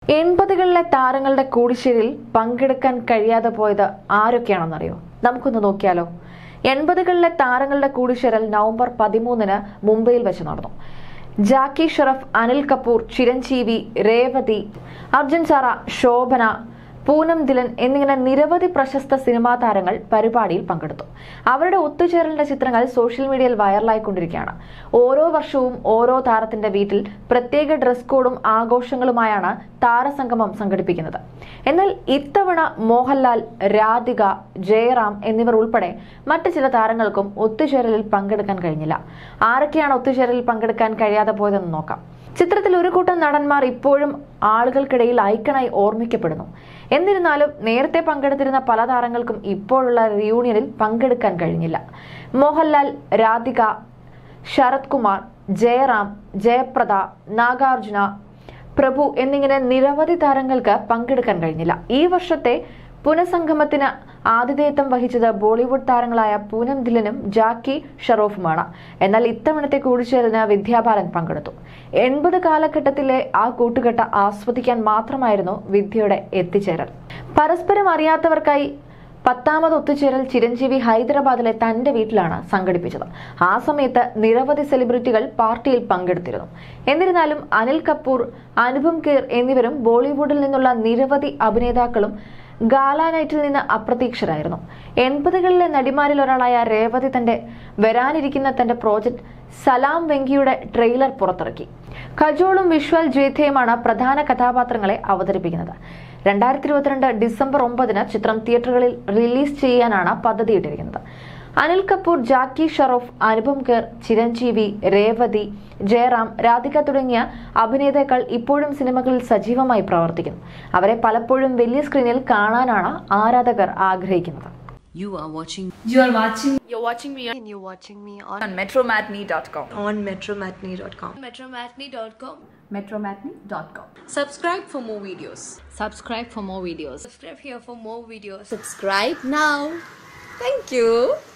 എൺപതുകളിലെ താരങ്ങളുടെ കൂടിശ്ശേരിയിൽ പങ്കെടുക്കാൻ കഴിയാതെ പോയത് ആരൊക്കെയാണെന്നറിയോ നമുക്കൊന്ന് നോക്കിയാലോ എൺപതുകളിലെ താരങ്ങളുടെ കൂടിശ്ശേരൽ നവംബർ പതിമൂന്നിന് മുംബൈയിൽ വെച്ച് നടന്നു ജാക്കി ഷറഫ് അനിൽ കപൂർ ചിരഞ്ജീവി രേവതി അർജുൻ സാറ ശോഭന പൂനം ദിലൻ എന്നിങ്ങനെ നിരവധി പ്രശസ്ത സിനിമാ താരങ്ങൾ പരിപാടിയിൽ പങ്കെടുത്തു അവരുടെ ഒത്തുചേരലിന്റെ ചിത്രങ്ങൾ സോഷ്യൽ മീഡിയയിൽ വൈറലായിക്കൊണ്ടിരിക്കുകയാണ് ഓരോ വർഷവും ഓരോ താരത്തിന്റെ വീട്ടിൽ പ്രത്യേക ഡ്രസ് കോഡും ആഘോഷങ്ങളുമായാണ് താരസംഗമം സംഘടിപ്പിക്കുന്നത് എന്നാൽ ഇത്തവണ മോഹൻലാൽ രാധിക ജയറാം എന്നിവർ ഉൾപ്പെടെ മറ്റ് ചില താരങ്ങൾക്കും ഒത്തുചേരലിൽ പങ്കെടുക്കാൻ കഴിഞ്ഞില്ല ആരൊക്കെയാണ് ഒത്തുചേരലിൽ പങ്കെടുക്കാൻ കഴിയാതെ പോയതെന്ന് നോക്കാം ചിത്രത്തിൽ ഒരു കൂട്ടം നടന്മാർ ഇപ്പോഴും ആളുകൾക്കിടയിൽ ഐക്കണായി ഓർമ്മിക്കപ്പെടുന്നു എന്നിരുന്നാലും നേരത്തെ പങ്കെടുത്തിരുന്ന പല താരങ്ങൾക്കും ഇപ്പോഴുള്ള റിയൂണിയനിൽ പങ്കെടുക്കാൻ കഴിഞ്ഞില്ല മോഹൻലാൽ രാധിക ശരത് കുമാർ ജയറാം ജയപ്രദ നാഗാർജുന പ്രഭു എന്നിങ്ങനെ നിരവധി താരങ്ങൾക്ക് പങ്കെടുക്കാൻ കഴിഞ്ഞില്ല ഈ വർഷത്തെ പുനഃസംഗമത്തിന് ആതിഥേയത്വം വഹിച്ചത് ബോളിവുഡ് താരങ്ങളായ പൂനം ദിലനും ജാക്കി ഷറോഫുമാണ് എന്നാൽ ഇത്തവണത്തെ കൂടിച്ചേരലിന് വിദ്യാബാലൻ പങ്കെടുത്തു എൺപത് കാലഘട്ടത്തിലെ ആ കൂട്ടുകെട്ട് ആസ്വദിക്കാൻ മാത്രമായിരുന്നു വിദ്യയുടെ എത്തിച്ചേരൽ പരസ്പരം അറിയാത്തവർക്കായി പത്താമത് ഒത്തുചേരൽ ചിരഞ്ജീവി ഹൈദരാബാദിലെ തന്റെ വീട്ടിലാണ് സംഘടിപ്പിച്ചത് ആ സമയത്ത് നിരവധി സെലിബ്രിറ്റികൾ പാർട്ടിയിൽ പങ്കെടുത്തിരുന്നു എന്നിരുന്നാലും അനിൽ കപൂർ അനുപം കേർ എന്നിവരും ബോളിവുഡിൽ നിന്നുള്ള നിരവധി അഭിനേതാക്കളും ഗാല നൈറ്റിൽ നിന്ന് അപ്രതീക്ഷിതരായിരുന്നു എൺപതുകളിലെ നടിമാരിൽ ഒരാളായ രേവതി തന്റെ വരാനിരിക്കുന്ന തന്റെ പ്രോജക്ട് സലാം വെങ്കിയുടെ ട്രെയിലർ പുറത്തിറക്കി ഖജോളും വിഷ്വൽ ജേഥയുമാണ് പ്രധാന കഥാപാത്രങ്ങളെ അവതരിപ്പിക്കുന്നത് രണ്ടായിരത്തി ഇരുപത്തിരണ്ട് ഡിസംബർ ഒമ്പതിന് ചിത്രം തിയേറ്ററുകളിൽ റിലീസ് ചെയ്യാനാണ് പദ്ധതിയിട്ടിരിക്കുന്നത് അനിൽ കപൂർ ജാക്കി ഷറോഫ് അനുപം കെർ ചിരഞ്ജീവി രേവതി ജയറാം രാധിക തുടങ്ങിയ അഭിനേതാക്കൾ ഇപ്പോഴും സിനിമകളിൽ സജീവമായി പ്രവർത്തിക്കുന്നു അവരെ പലപ്പോഴും വലിയ സ്ക്രീനിൽ കാണാനാണ് ആരാധകർ ആഗ്രഹിക്കുന്നത് You are watching You are watching You're watching me on, and you're watching me on, on metromatney.com. on metromatney.com. Metromatney.com. metromatney.com. Subscribe for more videos. subscribe for more videos. Subscribe here for more videos. Subscribe now. Thank you.